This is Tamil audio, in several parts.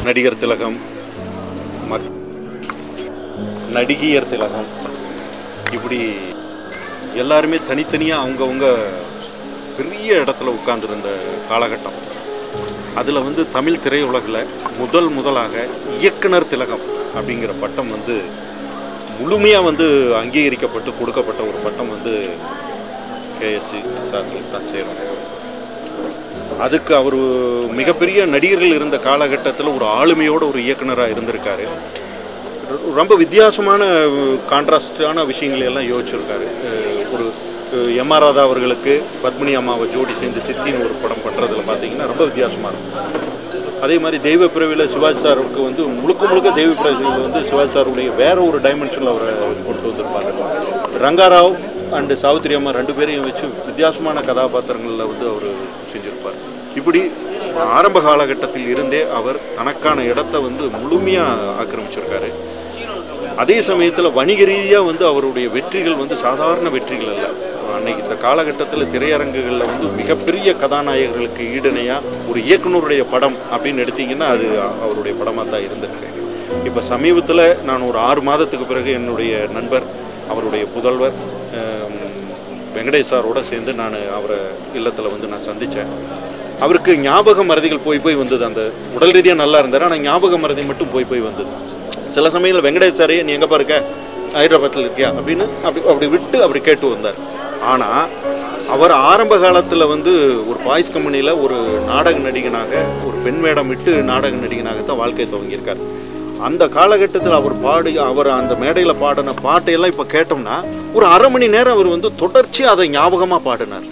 நடிகர் திலகம் மக் நடிகையர் திலகம் இப்படி எல்லாருமே தனித்தனியாக அவங்கவுங்க பெரிய இடத்துல உட்கார்ந்துருந்த காலகட்டம் அதில் வந்து தமிழ் திரையுலகில் முதல் முதலாக இயக்குனர் திலகம் அப்படிங்கிற பட்டம் வந்து முழுமையாக வந்து அங்கீகரிக்கப்பட்டு கொடுக்கப்பட்ட ஒரு பட்டம் வந்து கேஎஸ்சி சார்களுக்கு தான் சேரும் அதுக்கு அவர் மிகப்பெரிய நடிகர்கள் இருந்த காலகட்டத்தில் ஒரு ஆளுமையோட ஒரு இயக்குனராக இருந்திருக்காரு ரொ- ரொம்ப வித்தியாசமான கான்ட்ராஸ்டான விஷயங்களை எல்லாம் யோசிச்சிருக்காரு அஹ் ஒரு எம் ஆர் ராதா அவர்களுக்கு பத்மினி அம்மாவை ஜோடி சேர்ந்து சித்தின்னு ஒரு படம் பண்ணுறதுல பார்த்தீங்கன்னா ரொம்ப வித்தியாசமாக இருக்கும் அதே மாதிரி தெய்வ பிறவியில் சிவாஜி சாருக்கு வந்து முழுக்க முழுக்க தெய்வ பிறவியில் வந்து சிவாஜி சாருடைய வேற ஒரு டைமென்ஷனில் அவரை கொண்டு வந்திருப்பாங்க ரங்காராவ் அண்டு சாவித்திரி அம்மா ரெண்டு பேரையும் வச்சு வித்தியாசமான கதாபாத்திரங்களில் வந்து அவர் செஞ்சிருப்பார் இப்படி ஆரம்ப காலகட்டத்தில் இருந்தே அவர் தனக்கான இடத்தை வந்து முழுமையாக ஆக்கிரமிச்சிருக்காரு அதே சமயத்தில் வணிக ரீதியாக வந்து அவருடைய வெற்றிகள் வந்து சாதாரண வெற்றிகள் அல்ல அன்னைக்கு இந்த காலகட்டத்தில் திரையரங்குகளில் வந்து மிகப்பெரிய கதாநாயகர்களுக்கு ஈடணையாக ஒரு இயக்குனருடைய படம் அப்படின்னு எடுத்தீங்கன்னா அது அவருடைய படமாக தான் இருந்திருக்கு இப்போ சமீபத்தில் நான் ஒரு ஆறு மாதத்துக்கு பிறகு என்னுடைய நண்பர் அவருடைய புதல்வர் ஹம், வெங்கடேஷ் சாரோட சேர்ந்து நான் அவரை இல்லத்தில் வந்து நான் சந்தித்தேன் அவருக்கு ஞாபக மறதிகள் போய் போய் வந்தது அந்த உடல் ரீதியாக நல்லா இருந்தார் ஆனால் ஞாபக மறதி மட்டும் போய் போய் வந்தது சில சமயத்தில் வெங்கடேஷ் சாரே நீ எங்கப்பா இருக்க ஹைதராபாத்தில் இருக்கியா அப்படின்னு அப்படி அப்படி விட்டு அப்படி கேட்டு வந்தார் ஆனால் அவர் ஆரம்ப காலத்தில் வந்து ஒரு பாய்ஸ் கம்பெனியில் ஒரு நாடக நடிகனாக ஒரு பெண் வேடம் விட்டு நாடக நடிகனாக தான் வாழ்க்கையை துவங்கியிருக்கார் அந்த காலகட்டத்தில் அவர் பாடி அவர் அந்த மேடையில் பாடின பாட்டையெல்லாம் இப்போ கேட்டோம்னா ஒரு அரை மணி நேரம் அவர் வந்து தொடர்ச்சியாக அதை ஞாபகமாக பாடினார்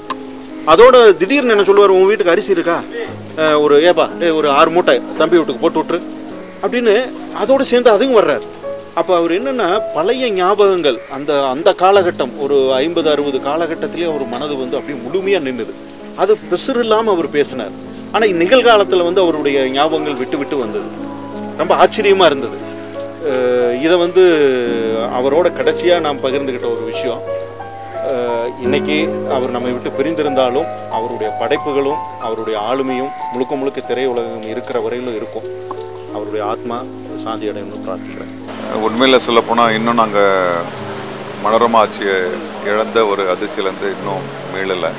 அதோட திடீர்னு என்ன சொல்லுவார் உன் வீட்டுக்கு அரிசி இருக்கா அஹ் ஒரு ஏப்பா ஏய் ஒரு ஆறு மூட்டை தம்பி வீட்டுக்கு போட்டு விட்டுரு அப்படின்னு அதோட சேர்ந்து அதுவும் வர்றார் அப்போ அவர் என்னன்னா பழைய ஞாபகங்கள் அந்த அந்த காலகட்டம் ஒரு ஐம்பது அறுபது காலகட்டத்திலேயே அவர் மனது வந்து அப்படியே முழுமையாக நின்னுது அது பிசுறு இல்லாமல் அவர் பேசினார் ஆனால் நிகழ்காலத்தில் வந்து அவருடைய ஞாபகங்கள் விட்டு விட்டு வந்தது ரொம்ப ஆச்சரியமா இருந்தது அஹ் இதை வந்து அவரோட கடைசியாக நாம் பகிர்ந்துக்கிட்ட ஒரு விஷயம் அஹ் இன்னைக்கு அவர் நம்மை விட்டு பிரிந்திருந்தாலும் அவருடைய படைப்புகளும் அவருடைய ஆளுமையும் முழுக்க முழுக்க திரையுலகம் இருக்கிற வரையிலும் இருக்கும் அவருடைய ஆத்மா சாந்தி அடையணும்னு பிரார்த்திக்கிறேன் உண்மையில் சொல்லப்போனால் இன்னும் நாங்கள் மனோரமா ஆட்சியை இழந்த ஒரு அதிர்ச்சியிலேருந்து இன்னும் மீளலை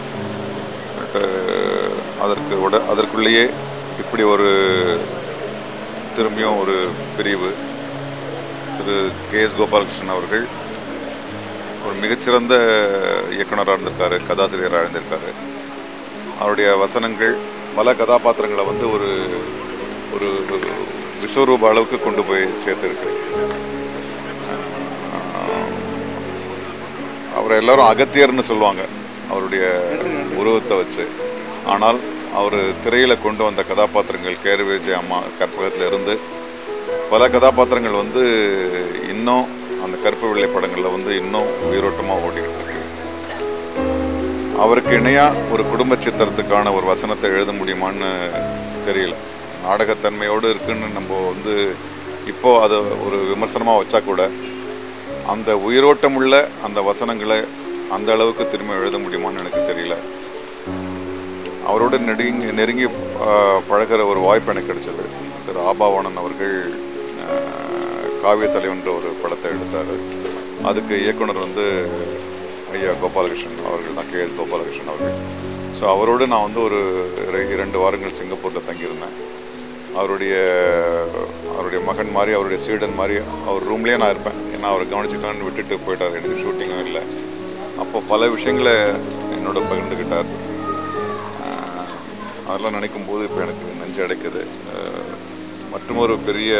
அதற்கு உட அதற்குள்ளேயே இப்படி ஒரு திரும்பியும் ஒரு பிரிவு திரு கே எஸ் கோபாலகிருஷ்ணன் அவர்கள் ஒரு மிகச்சிறந்த இயக்குனராக இருந்திருக்காரு கதாசிரியராக இருந்திருக்காரு அவருடைய வசனங்கள் பல கதாபாத்திரங்களை வந்து ஒரு ஒரு விஸ்வரூப அளவுக்கு கொண்டு போய் சேர்த்துருக்கு ஆஹ் அவரை எல்லாரும் அகத்தியர்னு சொல்லுவாங்க அவருடைய உருவத்தை வச்சு ஆனால் அவர் திரையில கொண்டு வந்த கதாபாத்திரங்கள் கேரு விஜய் அம்மா கற்பகத்துல இருந்து பல கதாபாத்திரங்கள் வந்து இன்னும் அந்த கருப்பு வெள்ளை படங்கள்ல வந்து இன்னும் உயிரோட்டமா ஓடிக்கிட்டு இருக்கு அவருக்கு இணையா ஒரு குடும்ப சித்திரத்துக்கான ஒரு வசனத்தை எழுத முடியுமான்னு தெரியல நாடகத்தன்மையோடு இருக்குன்னு நம்ம வந்து இப்போ அதை ஒரு விமர்சனமா வச்சா கூட அந்த உயிரோட்டமுள்ள அந்த வசனங்களை அந்த அளவுக்கு திரும்ப எழுத முடியுமான்னு எனக்கு தெரியல அவரோட நெருங்கி நெருங்கி ஆஹ், பழகுற ஒரு வாய்ப்பு எனக்கு கிடைச்சது திரு ஆபாவாணன் அவர்கள் ஆஹ், காவிய தலைவன்ற ஒரு படத்தை எடுத்தார் அதுக்கு இயக்குனர் வந்து ஐயா கோபாலகிருஷ்ணன் அவர்கள் தான் கே எஸ் கோபாலகிருஷ்ணன் அவர்கள் ஸோ அவரோடு நான் வந்து ஒரு இர- இரண்டு வாரங்கள் சிங்கப்பூரில் தங்கியிருந்தேன் அவருடைய அவருடைய மகன் மாதிரி அவருடைய சீடன் மாதிரி அவர் ரூம்லேயே நான் இருப்பேன் ஏன்னா அவர் கவனிச்சுக்கலான்னு விட்டுட்டு போயிட்டார் எனக்கு ஷூட்டிங்கும் இல்லை அப்போ பல விஷயங்களை என்னோட பகிர்ந்துக்கிட்டார் ஆஹ் அதெல்லாம் நினைக்கும் போது இப்போ எனக்கு நெஞ்சு அடைக்குது ஆஹ் மற்றும் ஒரு பெரிய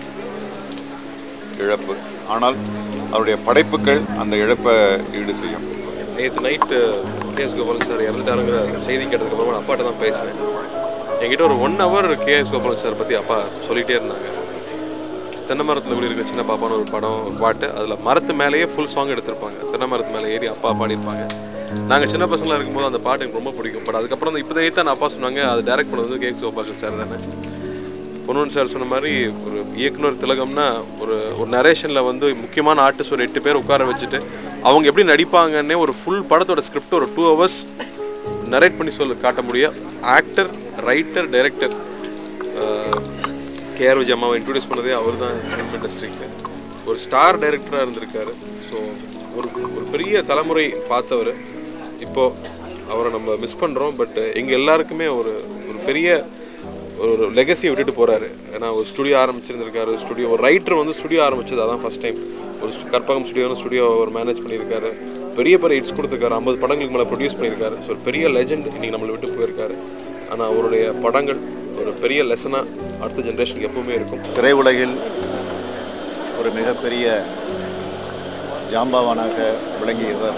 இழப்பு ஆனால் அவருடைய படைப்புகள் அந்த இழப்பை ஈடு செய்யும் நேற்று நைட்டு கேஎஸ் கோபாலன் சார் இறந்துட்டாருங்கிற செய்தி கேட்டதுக்கு அப்புறமா நான் அப்பாட்ட தான் பேசினேன் என்கிட்ட ஒரு one hour KS Gopalan sir பற்றி அப்பா சொல்லிகிட்டே இருந்தாங்க தென்னை மரத்தில் குடியிருக்க சின்ன பாப்பான்னு ஒரு படம் ஒரு பாட்டு அதில் மரத்து மேலேயே ஃபுல் சாங் எடுத்திருப்பாங்க தென்னை மரத்து மேலே ஏறி அப்பா பாடியிருப்பாங்க நாங்கள் சின்ன பசங்களாக இருக்கும்போது அந்த பாட்டு எனக்கு ரொம்ப பிடிக்கும் பட் அதுக்கப்புறம் இப்போ தான் அப்பா சொன்னாங்க அது டைரக்ட் பண்ணது வந்து கேஎஸ் கோபாலன் சார் தானே பொன்வன் சார் சொன்ன மாதிரி ஒரு இயக்குனர் திலகம்னா ஒரு ஒரு நரேஷனில் வந்து முக்கியமான ஆர்டிஸ்ட் ஒரு எட்டு பேர் உட்கார வச்சுட்டு அவங்க எப்படி நடிப்பாங்கன்னே ஒரு ஃபுல் படத்தோட ஸ்கிரிப்ட் ஒரு டூ ஹவர்ஸ் நரேட் பண்ணி சொல்ல காட்ட முடியும் actor writer director KR Vijay அம்மாவை இன்ட்ரடியூஸ் பண்ணதே அவர் தான் ஃபிலிம் இண்டஸ்ட்ரிக்கு ஒரு ஸ்டார் டைரக்டராக இருந்திருக்காரு ஸோ ஒரு ஒரு பெரிய தலைமுறை பார்த்தவர் இப்போ அவரை நம்ம மிஸ் பண்ணுறோம் பட் எங்கள் எல்லாருக்குமே ஒரு ஒரு பெரிய ஒரு லெகசியை விட்டுட்டு போறாரு ஏன்னா ஒரு ஸ்டுடியோ ஆரம்பிச்சிருந்திருக்காரு ஸ்டுடியோ ஒரு ரைட்டர் வந்து ஸ்டுடியோ ஆரம்பிச்சது அதான் ஃபர்ஸ்ட் டைம் ஒரு stu- கற்பகம் ஸ்டுடியோன்னு ஸ்டுடியோ அவர் மேனேஜ் பண்ணியிருக்காரு பெரிய பெரிய ஹிட்ஸ் கொடுத்துருக்காரு ஐம்பது படங்களுக்கு மேலே ப்ரொடியூஸ் பண்ணியிருக்காரு ஸோ ஒரு பெரிய லெஜெண்ட் இன்னைக்கு நம்மளை விட்டு போயிருக்காரு ஆனால் அவருடைய படங்கள் ஒரு பெரிய லெசனாக அடுத்த ஜென்ரேஷனுக்கு எப்பவுமே இருக்கும் திரையுலகில் ஒரு மிகப்பெரிய ஜாம்பவானாக விளங்கியவர்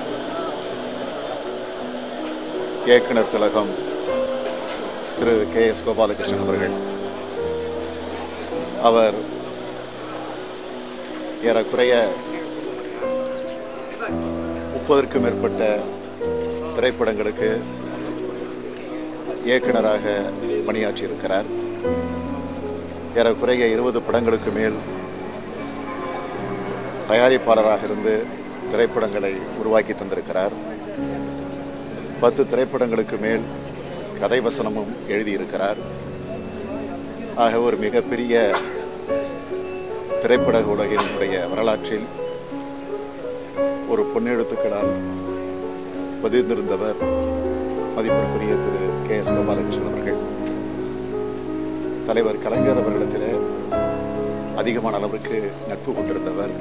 இயக்குனர் திலகம் திரு கே எஸ் கோபாலகிருஷ்ணன் அவர்கள் அவர் ஏறக்குறைய முப்பதற்கும் மேற்பட்ட திரைப்படங்களுக்கு இயக்குனராக பணியாற்றியிருக்கிறார் ஏறக்குறைய இருபது படங்களுக்கு மேல் தயாரிப்பாளராக இருந்து திரைப்படங்களை உருவாக்கி தந்திருக்கிறார் பத்து திரைப்படங்களுக்கு மேல் கதை வசனமும் எழுதியிருக்கிறார் ஆக ஒரு மிகப்பெரிய திரைப்பட உலகினுடைய வரலாற்றில் ஒரு பொன்னெழுத்துக்களால் பதிர்ந்திருந்தவர் மதிப்பிற்குரிய திரு கே எஸ் கோபாலகிருஷ்ணன் அவர்கள் தலைவர் கலைஞர் அவர்களிடத்திலே அதிகமான அளவுக்கு நட்பு கொண்டிருந்தவர்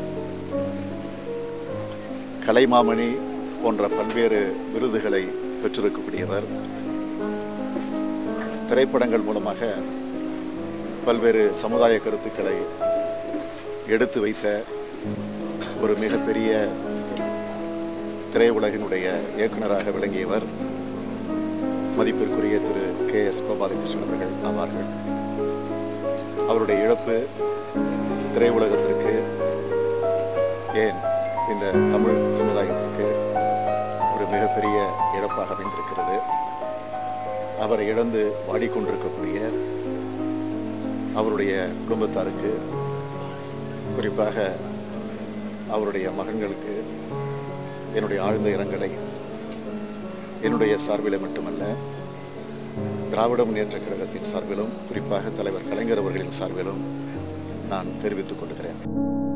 கலைமாமணி போன்ற பல்வேறு விருதுகளை பெற்றிருக்கக்கூடியவர் திரைப்படங்கள் மூலமாக பல்வேறு சமுதாய கருத்துக்களை எடுத்து வைத்த ஒரு மிகப்பெரிய திரையுலகினுடைய இயக்குனராக விளங்கியவர் மதிப்பிற்குரிய திரு கே எஸ் கோபாலகிருஷ்ணன் அவர்கள் ஆவார்கள் அவருடைய இழப்பு திரையுலகத்திற்கு ஏன் இந்த தமிழ் சமுதாயத்திற்கு ஒரு மிகப்பெரிய இழப்பாக அமைந்திருக்கிறது அவரை இழந்து வாடிக்கொண்டிருக்கக்கூடிய அவருடைய குடும்பத்தாருக்கு குறிப்பாக அவருடைய மகன்களுக்கு என்னுடைய ஆழ்ந்த இரங்கலை என்னுடைய சார்பிலே மட்டுமல்ல திராவிட முன்னேற்ற கழகத்தின் சார்பிலும் குறிப்பாக தலைவர் கலைஞர் அவர்களின் சார்பிலும் நான் தெரிவித்துக் கொள்கிறேன்